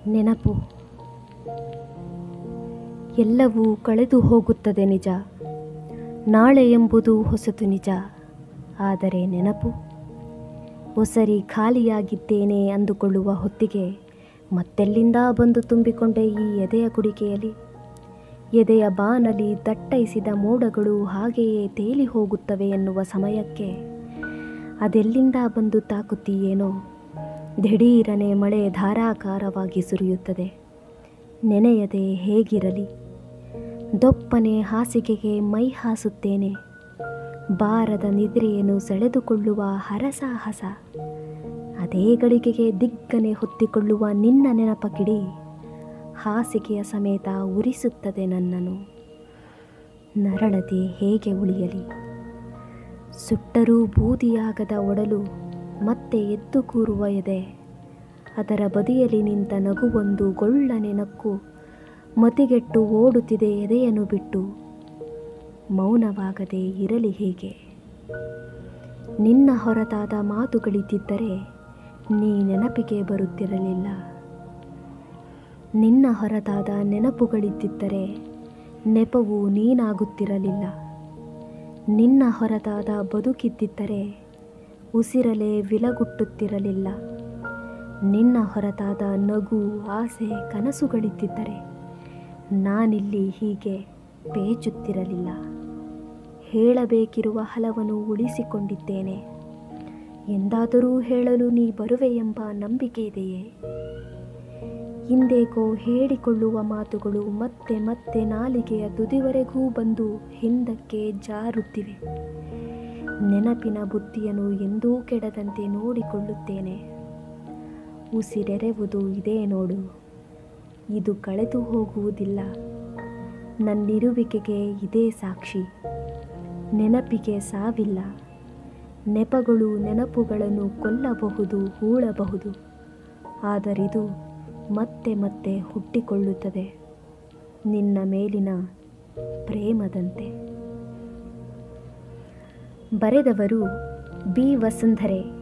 ನೆನಪು ಎಲ್ಲವೂ ಕಳೆದು ಹೋಗುತ್ತದೆ ನಿಜ ನಾಳೆ ಎಂಬುದು ಹೊಸತು ನಿಜ ಆದರೆ ನೆನಪು ಒಸರಿ ಖಾಲಿಯಾಗಿದ್ದೇನೆ ಅಂದುಕೊಳ್ಳುವ ಹೊತ್ತಿಗೆ ಮತ್ತೆಲ್ಲಿಂದ ಬಂದು ತುಂಬಿಕೊಂಡೆ ಈ ಎದೆಯ ಕುಡಿಕೆಯಲ್ಲಿ ಎದೆಯ ಬಾನಲಿ ದಟ್ಟೈಸಿದ ಮೋಡಗಳು ಹಾಗೆಯೇ ತೇಲಿ ಹೋಗುತ್ತವೆ ಎನ್ನುವ ಸಮಯಕ್ಕೆ ಅದೆಲ್ಲಿಂದ ಬಂದು ತಾಕುತ್ತೀಯೇನೋ ದಿಢೀರನೆ ಮಳೆ ಧಾರಾಕಾರವಾಗಿ ಸುರಿಯುತ್ತದೆ ನೆನೆಯದೆ ಹೇಗಿರಲಿ ದೊಪ್ಪನೆ ಹಾಸಿಗೆಗೆ ಮೈ ಹಾಸುತ್ತೇನೆ ಬಾರದ ನಿದ್ರೆಯನ್ನು ಸೆಳೆದುಕೊಳ್ಳುವ ಹರಸಾಹಸ ಅದೇ ಗಳಿಗೆಗೆ ದಿಗ್ಗನೆ ಹೊತ್ತಿಕೊಳ್ಳುವ ನಿನ್ನ ನೆನಪ ಕಿಡಿ ಹಾಸಿಗೆಯ ಸಮೇತ ಉರಿಸುತ್ತದೆ ನನ್ನನ್ನು ನರಳದೆ ಹೇಗೆ ಉಳಿಯಲಿ ಸುಟ್ಟರೂ ಬೂದಿಯಾಗದ ಒಡಲು ಮತ್ತೆ ಎದ್ದು ಕೂರುವ ಎದೆ ಅದರ ಬದಿಯಲ್ಲಿ ನಿಂತ ನಗುವೊಂದು ಗೊಳ್ಳನೆ ನಕ್ಕು ಮತಿಗೆಟ್ಟು ಓಡುತ್ತಿದೆ ಎದೆಯನ್ನು ಬಿಟ್ಟು ಮೌನವಾಗದೆ ಇರಲಿ ಹೇಗೆ ನಿನ್ನ ಹೊರತಾದ ಮಾತುಗಳಿದ್ದಿದ್ದರೆ ನೀ ನೆನಪಿಗೆ ಬರುತ್ತಿರಲಿಲ್ಲ ನಿನ್ನ ಹೊರತಾದ ನೆನಪುಗಳಿದ್ದಿದ್ದರೆ ನೆಪವು ನೀನಾಗುತ್ತಿರಲಿಲ್ಲ ನಿನ್ನ ಹೊರತಾದ ಬದುಕಿದ್ದಿದ್ದರೆ ಉಸಿರಲೆ ವಿಲಗುಟ್ಟುತ್ತಿರಲಿಲ್ಲ ನಿನ್ನ ಹೊರತಾದ ನಗು ಆಸೆ ಕನಸುಗಳಿದ್ದಿದ್ದರೆ ನಾನಿಲ್ಲಿ ಹೀಗೆ ಪೇಚುತ್ತಿರಲಿಲ್ಲ ಹೇಳಬೇಕಿರುವ ಹಲವನ್ನು ಉಳಿಸಿಕೊಂಡಿದ್ದೇನೆ ಎಂದಾದರೂ ಹೇಳಲು ನೀ ಬರುವೆ ಎಂಬ ನಂಬಿಕೆ ಇದೆಯೇ ಹಿಂದೇಕೋ ಹೇಳಿಕೊಳ್ಳುವ ಮಾತುಗಳು ಮತ್ತೆ ಮತ್ತೆ ನಾಲಿಗೆಯ ತುದಿವರೆಗೂ ಬಂದು ಹಿಂದಕ್ಕೆ ಜಾರುತ್ತಿವೆ ನೆನಪಿನ ಬುದ್ಧಿಯನ್ನು ಎಂದೂ ಕೆಡದಂತೆ ನೋಡಿಕೊಳ್ಳುತ್ತೇನೆ ಉಸಿರೆರೆವುದು ಇದೇ ನೋಡು ಇದು ಕಳೆದು ಹೋಗುವುದಿಲ್ಲ ನನ್ನಿರುವಿಕೆಗೆ ಇದೇ ಸಾಕ್ಷಿ ನೆನಪಿಗೆ ಸಾವಿಲ್ಲ ನೆಪಗಳು ನೆನಪುಗಳನ್ನು ಕೊಲ್ಲಬಹುದು ಹೂಳಬಹುದು ಆದರಿದು ಮತ್ತೆ ಮತ್ತೆ ಹುಟ್ಟಿಕೊಳ್ಳುತ್ತದೆ ನಿನ್ನ ಮೇಲಿನ ಪ್ರೇಮದಂತೆ ಬರೆದವರು ಬಿ ವಸುಂಧರೆ